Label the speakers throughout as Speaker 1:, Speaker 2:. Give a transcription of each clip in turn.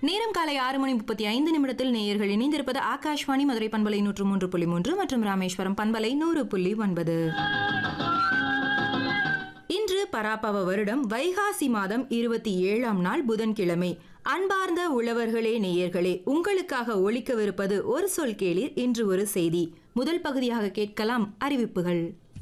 Speaker 1: நேரம் காலை ஆறு மணி முப்பத்தி ஐந்து நிமிடத்தில் நேயர்கள் இணைந்திருப்பது ஆகாஷ்வாணி மதுரை பண்பலை நூற்று மூன்று புள்ளி மூன்று மற்றும் ராமேஸ்வரம் பண்பலை நூறு புள்ளி ஒன்பது இன்று பராபவ வருடம் வைகாசி மாதம் இருபத்தி ஏழாம் நாள் புதன்கிழமை அன்பார்ந்த உழவர்களே நேயர்களே உங்களுக்காக ஒழிக்கவிருப்பது ஒரு சொல் கேளீர் இன்று ஒரு செய்தி முதல் பகுதியாக கேட்கலாம் அறிவிப்புகள்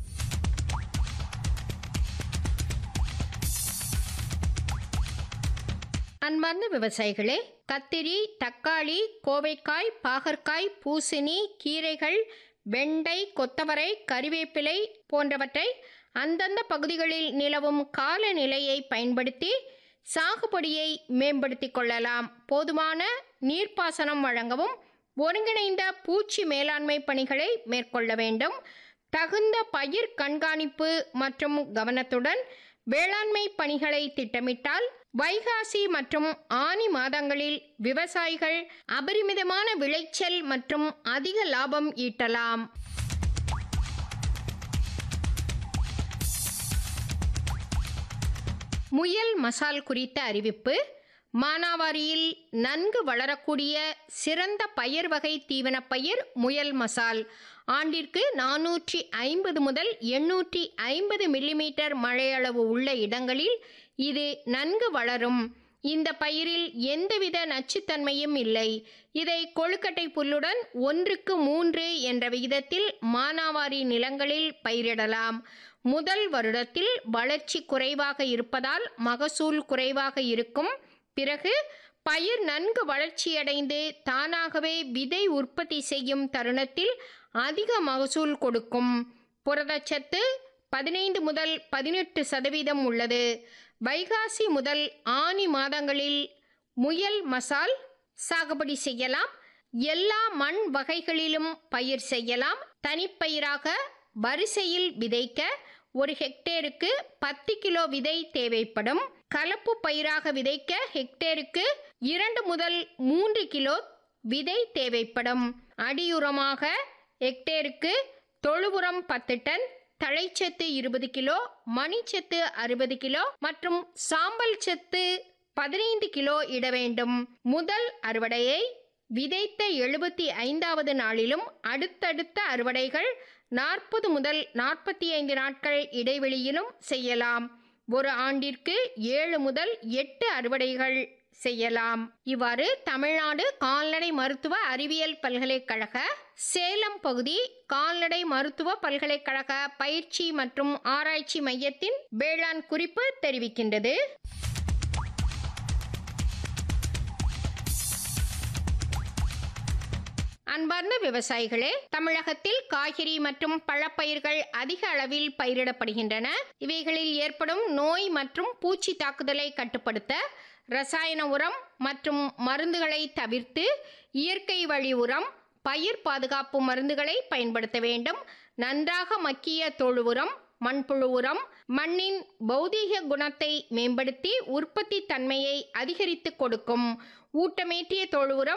Speaker 2: அன்பார்ந்த விவசாயிகளே கத்திரி தக்காளி கோவைக்காய் பாகற்காய் பூசணி கீரைகள் வெண்டை கொத்தவரை கறிவேப்பிலை போன்றவற்றை அந்தந்த பகுதிகளில் நிலவும் காலநிலையை பயன்படுத்தி சாகுபடியை மேம்படுத்திக் கொள்ளலாம் போதுமான நீர்ப்பாசனம் வழங்கவும் ஒருங்கிணைந்த பூச்சி மேலாண்மை பணிகளை மேற்கொள்ள வேண்டும் தகுந்த பயிர் கண்காணிப்பு மற்றும் கவனத்துடன் வேளாண்மை பணிகளை திட்டமிட்டால் வைகாசி மற்றும் ஆனி மாதங்களில் விவசாயிகள் அபரிமிதமான விளைச்சல் மற்றும் அதிக லாபம் ஈட்டலாம் முயல் மசால் குறித்த அறிவிப்பு மானாவாரியில் நன்கு வளரக்கூடிய சிறந்த பயிர் வகை தீவனப் பயிர் முயல் மசால் ஆண்டிற்கு நானூற்றி ஐம்பது முதல் எண்ணூற்றி ஐம்பது மில்லிமீட்டர் மழையளவு உள்ள இடங்களில் இது நன்கு வளரும் இந்த பயிரில் எந்தவித நச்சுத்தன்மையும் இல்லை இதை கொழுக்கட்டை புல்லுடன் ஒன்றுக்கு மூன்று என்ற விகிதத்தில் மானாவாரி நிலங்களில் பயிரிடலாம் முதல் வருடத்தில் வளர்ச்சி குறைவாக இருப்பதால் மகசூல் குறைவாக இருக்கும் பிறகு பயிர் நன்கு வளர்ச்சியடைந்து தானாகவே விதை உற்பத்தி செய்யும் தருணத்தில் அதிக மகசூல் கொடுக்கும் புரதச்சத்து பதினைந்து முதல் பதினெட்டு சதவீதம் உள்ளது வைகாசி முதல் ஆனி மாதங்களில் முயல் மசால் சாகுபடி செய்யலாம் எல்லா மண் வகைகளிலும் பயிர் செய்யலாம் தனிப்பயிராக வரிசையில் விதைக்க ஒரு ஹெக்டேருக்கு பத்து கிலோ விதை தேவைப்படும் கலப்பு பயிராக விதைக்க ஹெக்டேருக்கு இரண்டு முதல் மூன்று கிலோ விதை தேவைப்படும் அடியுரமாக ஹெக்டேருக்கு தொழு உரம் பத்து டன் தழைச்சத்து இருபது கிலோ மணிச்சத்து அறுபது கிலோ மற்றும் சாம்பல் சத்து பதினைந்து கிலோ இட வேண்டும் முதல் அறுவடையை விதைத்த எழுபத்தி ஐந்தாவது நாளிலும் அடுத்தடுத்த அறுவடைகள் நாற்பது முதல் நாற்பத்தி ஐந்து நாட்கள் இடைவெளியிலும் செய்யலாம் ஒரு ஆண்டிற்கு ஏழு முதல் எட்டு அறுவடைகள் செய்யலாம் இவ்வாறு தமிழ்நாடு கால்நடை மருத்துவ அறிவியல் பல்கலைக்கழக சேலம் பகுதி கால்நடை மருத்துவ பல்கலைக்கழக பயிற்சி மற்றும் ஆராய்ச்சி மையத்தின் வேளாண் குறிப்பு தெரிவிக்கின்றது அன்பார்ந்த விவசாயிகளே தமிழகத்தில் காய்கறி மற்றும் பழப்பயிர்கள் அதிக அளவில் பயிரிடப்படுகின்றன இவைகளில் ஏற்படும் நோய் மற்றும் பூச்சி தாக்குதலை கட்டுப்படுத்த ரசாயன உரம் மற்றும் மருந்துகளை தவிர்த்து இயற்கை வழி உரம் பயிர் பாதுகாப்பு மருந்துகளை பயன்படுத்த வேண்டும் நன்றாக மக்கிய தொழு உரம் மண்புழு உரம் மண்ணின் பௌதீக குணத்தை மேம்படுத்தி உற்பத்தி தன்மையை அதிகரித்து கொடுக்கும் ஊட்டமேற்றிய தொழு உரம்